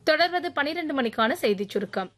தொடர்வது பனிரெண்டு மணிக்கான செய்திச் சுருக்கம்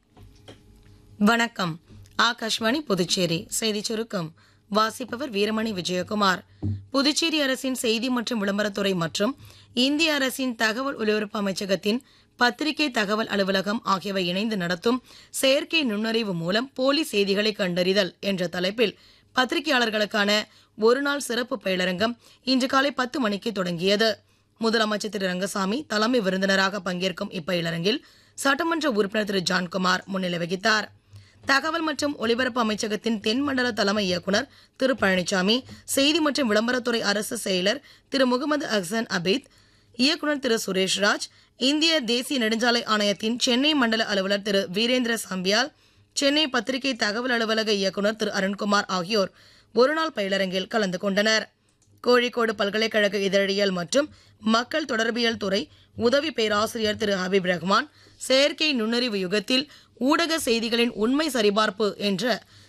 வணக்கம் ஆகாஷ்வாணி புதுச்சேரி செய்திச் சுருக்கம் வாசிப்பவர் வீரமணி விஜயகுமார் புதுச்சேரி அரசின் செய்தி மற்றும் விளம்பரத்துறை மற்றும் இந்திய அரசின் தகவல் ஒலிபரப்பு அமைச்சகத்தின் பத்திரிகை தகவல் அலுவலகம் ஆகியவை இணைந்து நடத்தும் செயற்கை நுண்ணறிவு மூலம் போலி செய்திகளை கண்டறிதல் என்ற தலைப்பில் பத்திரிகையாளர்களுக்கான ஒருநாள் சிறப்பு பயிலரங்கம் இன்று காலை பத்து மணிக்கு தொடங்கியது முதலமைச்சர் திரு ரங்கசாமி தலைமை விருந்தினராக பங்கேற்கும் இப்பயிலரங்கில் சட்டமன்ற உறுப்பினர் திரு ஜான்குமார் முன்னிலை வகித்தார் தகவல் மற்றும் ஒலிபரப்பு அமைச்சகத்தின் தென்மண்டல தலைமை இயக்குனர் திரு பழனிசாமி செய்தி மற்றும் விளம்பரத்துறை அரசு செயலர் திரு முகமது அஹ்சன் அபீத் இயக்குனர் திரு சுரேஷ்ராஜ் இந்திய தேசிய நெடுஞ்சாலை ஆணையத்தின் சென்னை மண்டல அலுவலர் திரு வீரேந்திர சம்பியால் சென்னை பத்திரிகை தகவல் அலுவலக இயக்குனர் திரு அருண்குமார் ஆகியோர் ஒருநாள் பயிலரங்கில் கலந்து கொண்டனர் கோழிக்கோடு பல்கலைக்கழக இதழியல் மற்றும் மக்கள் தொடர்பியல் துறை உதவி பேராசிரியர் திரு ஹபீப் ரஹ்மான் செயற்கை நுண்ணறிவு யுகத்தில் ஊடக செய்திகளின் உண்மை சரிபார்ப்பு என்ற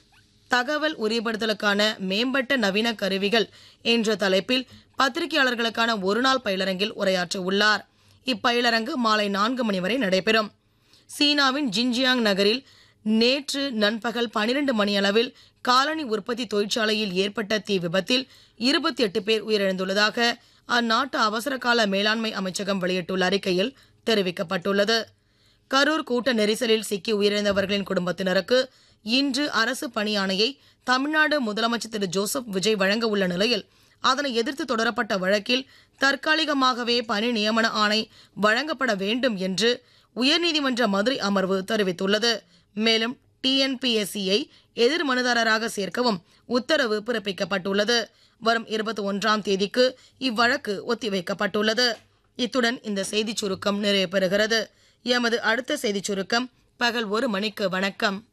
தகவல் உறுதிப்படுத்தலுக்கான மேம்பட்ட நவீன கருவிகள் என்ற தலைப்பில் பத்திரிகையாளர்களுக்கான ஒருநாள் பயிலரங்கில் உரையாற்ற உள்ளார் இப்பயிலரங்கு மாலை நான்கு மணி வரை நடைபெறும் சீனாவின் ஜின்ஜியாங் நகரில் நேற்று நண்பகல் பனிரெண்டு மணியளவில் காலனி உற்பத்தி தொழிற்சாலையில் ஏற்பட்ட தீ விபத்தில் இருபத்தி எட்டு பேர் உயிரிழந்துள்ளதாக அந்நாட்டு அவசரகால மேலாண்மை அமைச்சகம் வெளியிட்டுள்ள அறிக்கையில் தெரிவிக்கப்பட்டுள்ளது கரூர் கூட்ட நெரிசலில் சிக்கி உயிரிழந்தவர்களின் குடும்பத்தினருக்கு இன்று அரசு பணியாணையை தமிழ்நாடு முதலமைச்சர் திரு ஜோசப் விஜய் வழங்க உள்ள நிலையில் அதனை எதிர்த்து தொடரப்பட்ட வழக்கில் தற்காலிகமாகவே பணி நியமன ஆணை வழங்கப்பட வேண்டும் என்று உயர்நீதிமன்ற மதுரை அமர்வு தெரிவித்துள்ளது மேலும் டிஎன்பிஎஸ்சியை எதிர் மனுதாரராக சேர்க்கவும் உத்தரவு பிறப்பிக்கப்பட்டுள்ளது வரும் இருபத்தி ஒன்றாம் தேதிக்கு இவ்வழக்கு ஒத்திவைக்கப்பட்டுள்ளது இத்துடன் இந்த செய்திச் சுருக்கம் நிறைவு பெறுகிறது எமது அடுத்த செய்திச் சுருக்கம் பகல் ஒரு மணிக்கு வணக்கம்